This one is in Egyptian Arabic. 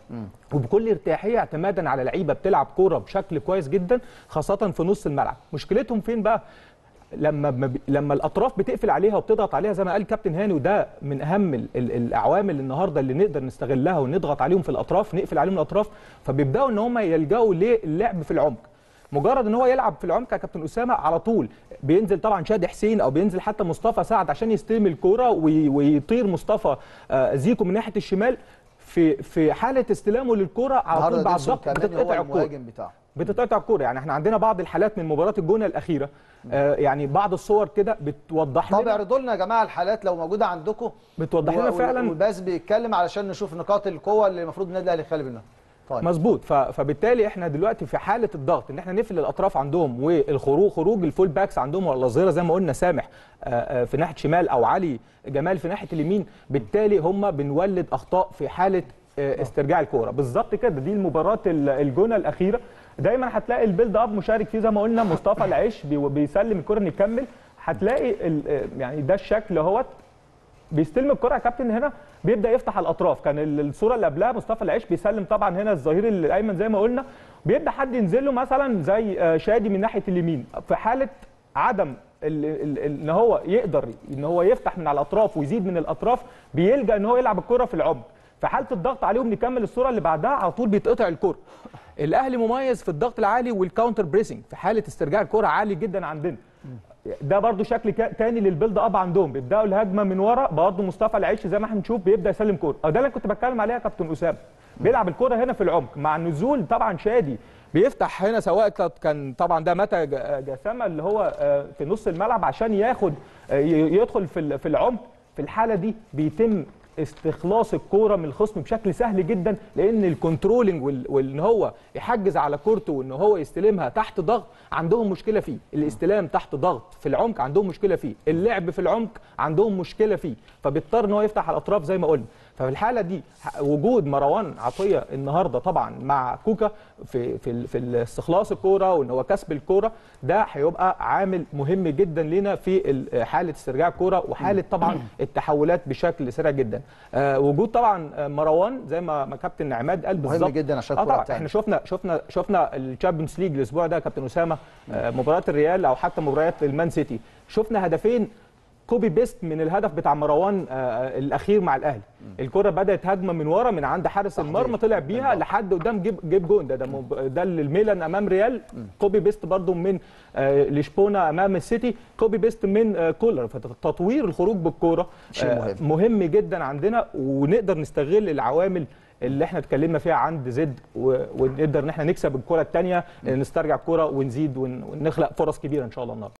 وبكل ارتياحيه اعتمادا على لعيبه بتلعب كوره بشكل كويس جدا خاصه في نص الملعب مشكلتهم فين بقى لما ما بي- لما الاطراف بتقفل عليها وبتضغط عليها زي ما قال كابتن هاني وده من اهم ال- ال- الاعوامل النهارده اللي نقدر نستغلها ونضغط عليهم في الاطراف نقفل عليهم الاطراف فبيبداوا ان هم يلجأوا للعب في العمق مجرد ان هو يلعب في العمق يا كابتن اسامه على طول بينزل طبعا شادي حسين او بينزل حتى مصطفى سعد عشان يستلم الكوره وي- ويطير مصطفى آه، زيكو من ناحيه الشمال في في حاله استلامه للكوره على طول النهارده بعد ديلسون ضغط كمان بتتقطع هو الكوره المهاجم بتاعه بتتقطع الكوره يعني احنا عندنا بعض الحالات من مباراه الجونه الاخيره آه يعني بعض الصور كده بتوضح طب لنا اعرضوا لنا يا جماعه الحالات لو موجوده عندكم بتوضح لنا فعلا والباس بيتكلم علشان نشوف نقاط القوه اللي المفروض النادي الاهلي يخلي منها طيب مظبوط ف- فبالتالي احنا دلوقتي في حاله الضغط ان احنا نقفل الاطراف عندهم والخروج خروج الفول باكس عندهم ولا الظهيره زي ما قلنا سامح آه، آه، في ناحيه شمال او علي جمال في ناحيه اليمين بالتالي هم بنولد اخطاء في حاله آه، استرجاع الكوره بالظبط كده دي المباراه ال- الجونه الاخيره دايما هتلاقي البيلد اب مشارك فيه زي ما قلنا مصطفى العيش بي- بيسلم الكوره نكمل هتلاقي ال- آه، يعني ده الشكل اهوت بيستلم الكره يا كابتن هنا بيبدا يفتح على الاطراف كان ال- الصوره اللي قبلها مصطفى العيش بيسلم طبعا هنا الظهير الايمن زي ما قلنا بيبدا حد ينزل له مثلا زي آه، شادي من ناحيه اليمين في حاله عدم ال- ال- ال- ان هو يقدر ان هو يفتح من على الاطراف ويزيد من الاطراف بيلجا ان هو يلعب الكره في العمق في حاله الضغط عليهم نكمل الصوره اللي بعدها على طول بيتقطع الكره الاهلي مميز في الضغط العالي والكاونتر بريسنج في حاله استرجاع الكره عالي جدا عندنا ده برضو شكل كا- تاني للبيلد اب عندهم بيبداوا الهجمه من ورا برضو مصطفى العيش زي ما احنا بنشوف بيبدا يسلم كوره اه ده اللي كنت بتكلم عليها يا كابتن اسامه بيلعب الكوره هنا في العمق مع النزول طبعا شادي بيفتح هنا سواء كانت- كان طبعا ده متى ج- جسامه اللي هو آه، في نص الملعب عشان ياخد آه، ي- يدخل في ال- في العمق في الحاله دي بيتم استخلاص الكوره من الخصم بشكل سهل جدا لان الكنترولنج وال- وان هو يحجز على كورته وان هو يستلمها تحت ضغط عندهم مشكله فيه الاستلام تحت ضغط في العمق عندهم مشكله فيه اللعب في العمق عندهم مشكله فيه فبيضطر ان هو يفتح على الاطراف زي ما قلنا ففي الحاله دي ح- وجود مروان عطيه النهارده طبعا مع كوكا في في ال- في استخلاص الكوره وان هو كسب الكوره ده هيبقى عامل مهم جدا لنا في ال- حاله استرجاع الكوره وحاله طبعا التحولات بشكل سريع جدا آه وجود طبعا آه، مروان زي ما ما كابتن عماد قال مهم بالظبط جدا عشان اه الكرة طبعا بتاعنا. احنا شفنا شفنا شفنا الشامبيونز ليج الاسبوع ده يا كابتن اسامه آه مباراه الريال او حتى مباريات المان سيتي شفنا هدفين كوبي بيست من الهدف بتاع مروان آه الاخير مع الاهلي الكره بدات هجمه من ورا من عند حارس المرمى طلع بيها لحد قدام جيب جيب جون ده ده مب- ده الميلان امام ريال كوبي بيست برضو من آه لشبونه امام السيتي كوبي بيست من آه كولر فتطوير الخروج بالكوره شيء مهم. مهم جدا عندنا ونقدر نستغل العوامل اللي احنا اتكلمنا فيها عند زد و- ونقدر ان احنا نكسب الكره الثانيه نسترجع الكره ونزيد ون- ونخلق فرص كبيره ان شاء الله النهارده